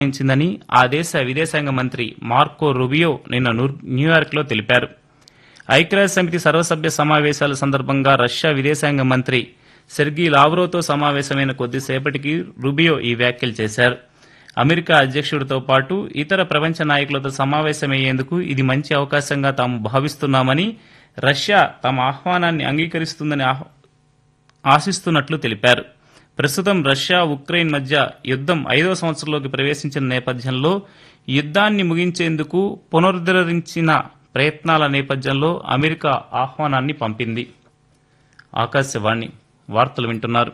నిర్ణయించిందని ఆ దేశ విదేశాంగ మంత్రి మార్కో రుబియో నిన్న న్యూ- న్యూయార్క్లో తెలిపారు ఐక్యరాజ్య సమితి సర్వసభ్య సమావేశాల సందర్భంగా రష్యా విదేశాంగ మంత్రి సెర్గీ లావ్రోతో సమావేశమైన కొద్దిసేపటికి రుబియో ఈ వ్యాఖ్యలు చేశారు అమెరికా అధ్యక్షుడితో పాటు ఇతర ప్రపంచ నాయకులతో సమావేశమయ్యేందుకు ఇది మంచి అవకాశంగా తాము భావిస్తున్నామని రష్యా తమ ఆహ్వానాన్ని అంగీకరిస్తుందని ఆహ్- ఆశిస్తున్నట్లు తెలిపారు ప్రస్తుతం రష్యా ఉక్రెయిన్ మధ్య యుద్ధం ఐదో సంవత్సరంలోకి ప్రవేశించిన నేపథ్యంలో యుద్ధాన్ని ముగించేందుకు పునరుద్ధరించిన ప్రయత్నాల నేపథ్యంలో అమెరికా ఆహ్వానాన్ని పంపింది ఆకాశవాణి వార్తలు వింటున్నారు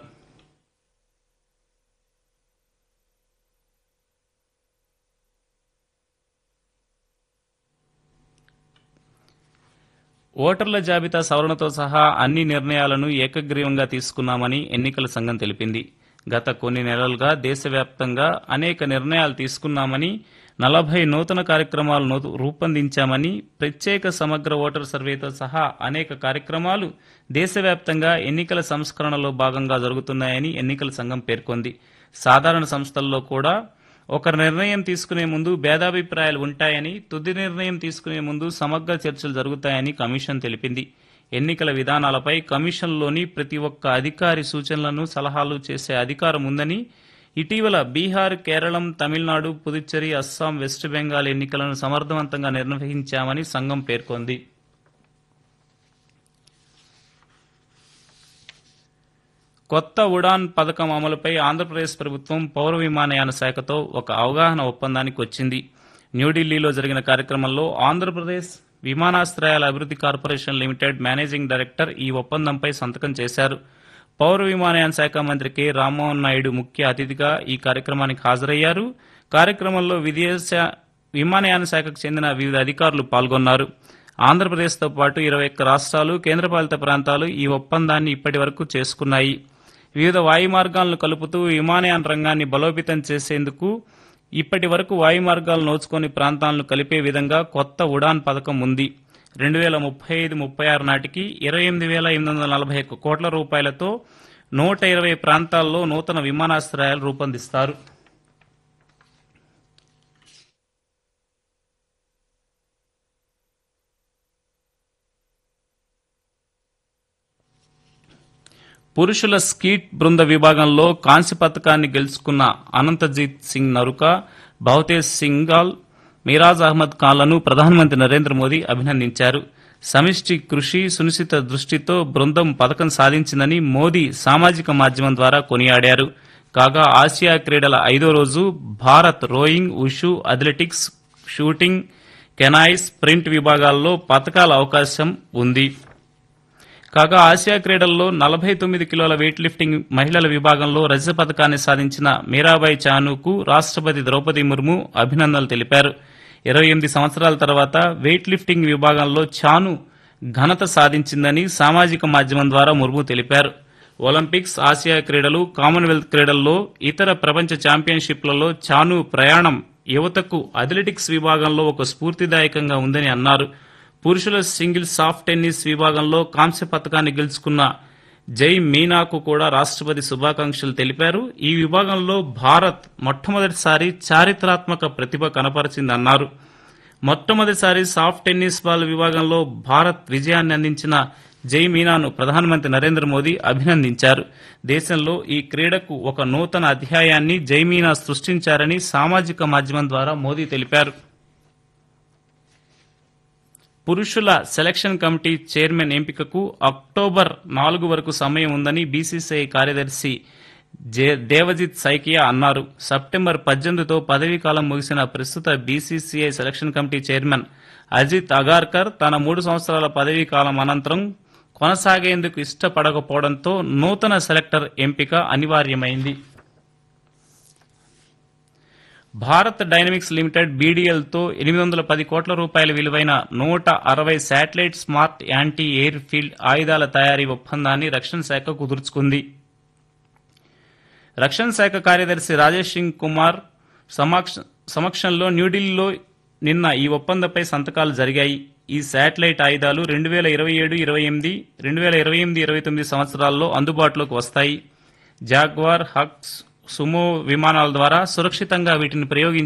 ఓటర్ల జాబితా సవరణతో సహా అన్ని నిర్ణయాలను ఏకగ్రీవంగా తీసుకున్నామని ఎన్నికల సంఘం తెలిపింది గత కొన్ని నెలలుగా దేశవ్యాప్తంగా అనేక నిర్ణయాలు తీసుకున్నామని నలభై నూతన కార్యక్రమాలను రూపొందించామని ప్రత్యేక సమగ్ర ఓటర్ సర్వేతో సహా అనేక కార్యక్రమాలు దేశవ్యాప్తంగా ఎన్నికల సంస్కరణలో భాగంగా జరుగుతున్నాయని ఎన్నికల సంఘం పేర్కొంది సాధారణ సంస్థల్లో కూడా ఒక నిర్ణయం తీసుకునే ముందు భేదాభిప్రాయాలు ఉంటాయని తుది నిర్ణయం తీసుకునే ముందు సమగ్ర చర్చలు జరుగుతాయని కమిషన్ తెలిపింది ఎన్నికల విధానాలపై కమిషన్లోని ప్రతి ఒక్క అధికారి సూచనలను సలహాలు చేసే అధికారం ఉందని ఇటీవల బీహార్ కేరళం తమిళనాడు పుదుచ్చేరి అస్సాం వెస్ట్ బెంగాల్ ఎన్నికలను సమర్థవంతంగా నిర్వహించామని సంఘం పేర్కొంది కొత్త ఉడాన్ పథకం అమలుపై ఆంధ్రప్రదేశ్ ప్రభుత్వం పౌర విమానయాన శాఖతో ఒక అవగాహన ఒప్పందానికి వచ్చింది న్యూఢిల్లీలో జరిగిన కార్యక్రమంలో ఆంధ్రప్రదేశ్ విమానాశ్రయాల అభివృద్ధి కార్పొరేషన్ లిమిటెడ్ మేనేజింగ్ డైరెక్టర్ ఈ ఒప్పందంపై సంతకం చేశారు పౌర విమానయాన శాఖ మంత్రి కె రామ్మోహన్ నాయుడు ముఖ్య అతిథిగా ఈ కార్యక్రమానికి హాజరయ్యారు కార్యక్రమంలో విదేశ విమానయాన శాఖకు చెందిన వివిధ అధికారులు పాల్గొన్నారు ఆంధ్రప్రదేశ్తో పాటు ఇరవై ఒక్క రాష్ట్రాలు కేంద్రపాలిత ప్రాంతాలు ఈ ఒప్పందాన్ని ఇప్పటి వరకు చేసుకున్నాయి వివిధ వాయు మార్గాలను కలుపుతూ విమానయాన రంగాన్ని బలోపేతం చేసేందుకు ఇప్పటి వరకు వాయు మార్గాలు నోచుకొని ప్రాంతాలను కలిపే విధంగా కొత్త ఉడాన్ పథకం ఉంది రెండు వేల ముప్పై ఐదు ముప్పై ఆరు నాటికి ఇరవై ఎనిమిది వేల ఎనిమిది వందల నలభై ఒక్క కోట్ల రూపాయలతో నూట ఇరవై ప్రాంతాల్లో నూతన విమానాశ్రయాలు రూపొందిస్తారు పురుషుల స్కీట్ బృంద విభాగంలో కాంస్య పథకాన్ని గెలుచుకున్న అనంతజీత్ సింగ్ నరుక భవతేజ్ సింగాల్ మిరాజ్ అహ్మద్ ఖాన్లను ప్రధానమంత్రి నరేంద్ర మోదీ అభినందించారు సమిష్టి కృషి సునిశ్చిత దృష్టితో బృందం పథకం సాధించిందని మోదీ సామాజిక మాధ్యమం ద్వారా కొనియాడారు కాగా ఆసియా క్రీడల ఐదో రోజు Bharat rowing wushu athletics shooting canoe sprint విభాగాల్లో పథకాల అవకాశం ఉంది కాగా ఆసియా క్రీడల్లో నలభై తొమ్మిది కిలోల వెయిట్ లిఫ్టింగ్ మహిళల విభాగంలో రజత పథకాన్ని సాధించిన మీరాబాయి చానుకు రాష్ట్రపతి ద్రౌపది ముర్ము అభినందనలు తెలిపారు ఇరవై ఎనిమిది సంవత్సరాల తర్వాత వెయిట్ లిఫ్టింగ్ విభాగంలో చాను ఘనత సాధించిందని సామాజిక మాధ్యమం ద్వారా ముర్ము తెలిపారు ఒలింపిక్స్ ఆసియా క్రీడలు కామన్వెల్త్ క్రీడల్లో ఇతర ప్రపంచ ఛాంపియన్షిప్లలో చాను ప్రయాణం యువతకు అథ్లెటిక్స్ విభాగంలో ఒక స్ఫూర్తిదాయకంగా ఉందని అన్నారు పురుషుల సింగిల్ సాఫ్ట్ టెన్నిస్ విభాగంలో కాంస్య పథకాన్ని గెలుచుకున్న జై మీనాకు కూడా రాష్ట్రపతి శుభాకాంక్షలు తెలిపారు ఈ విభాగంలో భారత్ మొట్టమొదటిసారి చారిత్రాత్మక ప్రతిభ కనపరిచిందన్నారు మొట్టమొదటిసారి సాఫ్ట్ టెన్నిస్ బాల్ విభాగంలో భారత్ విజయాన్ని అందించిన జై మీనాను ప్రధానమంత్రి నరేంద్ర మోదీ అభినందించారు దేశంలో ఈ క్రీడకు ఒక నూతన అధ్యాయాన్ని జై మీనా సృష్టించారని సామాజిక మాధ్యమం ద్వారా మోదీ తెలిపారు పురుషుల సెలక్షన్ కమిటీ చైర్మన్ ఎంపికకు అక్టోబర్ నాలుగు వరకు సమయం ఉందని బీసీసీఐ కార్యదర్శి జే- దేవజిత్ సైకియా అన్నారు సెప్టెంబర్ పద్దెనిమిదితో పదవీ కాలం ముగిసిన ప్రస్తుత BCCI selection committee chairman Ajit Agarkar తన మూడు సంవత్సరాల పదవీ కాలం అనంతరం కొనసాగేందుకు ఇష్టపడకపోవడంతో నూతన సెలెక్టర్ ఎంపిక అనివార్యమైంది భారత్ డైనమిక్స్ లిమిటెడ్ బీడీఎల్ తో ఎనిమిది వందల పది కోట్ల రూపాయల విలువైన నూట అరవై satellite smart anti air field ఆయుధాల తయారీ ఒప్పందాన్ని రక్షణ శాఖ కుదుర్చుకుంది రక్షణ శాఖ కార్యదర్శి రాజేష్ సింగ్ కుమార్ సమక్ష సమక్షంలో న్యూఢిల్లీలో నిన్న ఈ ఒప్పందంపై సంతకాలు జరిగాయి ఈ శాటిలైట్ ఆయుధాలు రెండు వేల ఇరవై ఏడు ఇరవై ఎనిమిది రెండు వేల ఇరవై ఎనిమిది ఇరవై తొమ్మిది సంవత్సరాల్లో అందుబాటులోకి వస్తాయి జాగ్వార్ హక్స్ సుమో విమానాల ద్వారా సురక్షితంగా వీటిని ప్రయోగించి